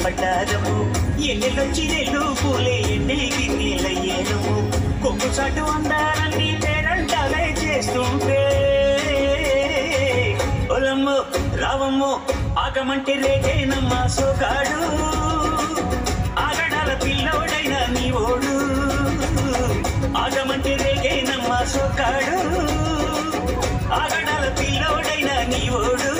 పడ్డారము ఎన్నెలొచ్చి నెల్లు పూలే ఎండికి నీళ్ళయ్యేను కొమ్ము చాటు అందాలన్నీ పేరంటాలే చేస్తుంటే ఒలమ్మో రావమ్మో ఆగమంటే రేగేనమ్మా సోగాడు ఆగడాల పిల్లోడైన నీ ఓడు ఆగమంటే రేగేనమ్మా సోగాడు ఆగడాల పిల్లోడైన నీ ఓడు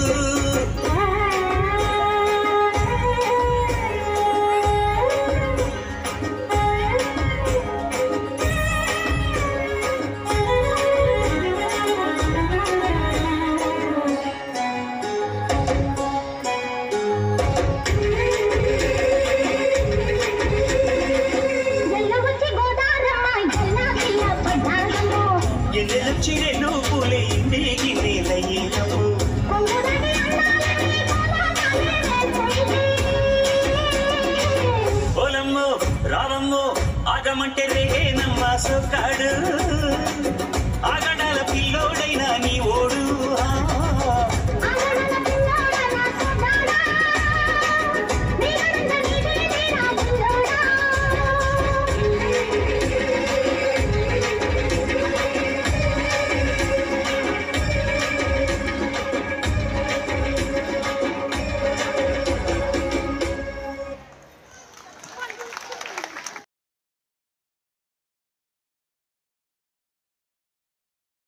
ఎల్లవచ్చి గోదారమ్మ ఎల్లా పిల్ల పడ్డారమ్మ ఎన్నెలొచ్చి నెల్లు పూలే ఇంటికి నీళ్ళయ్యేను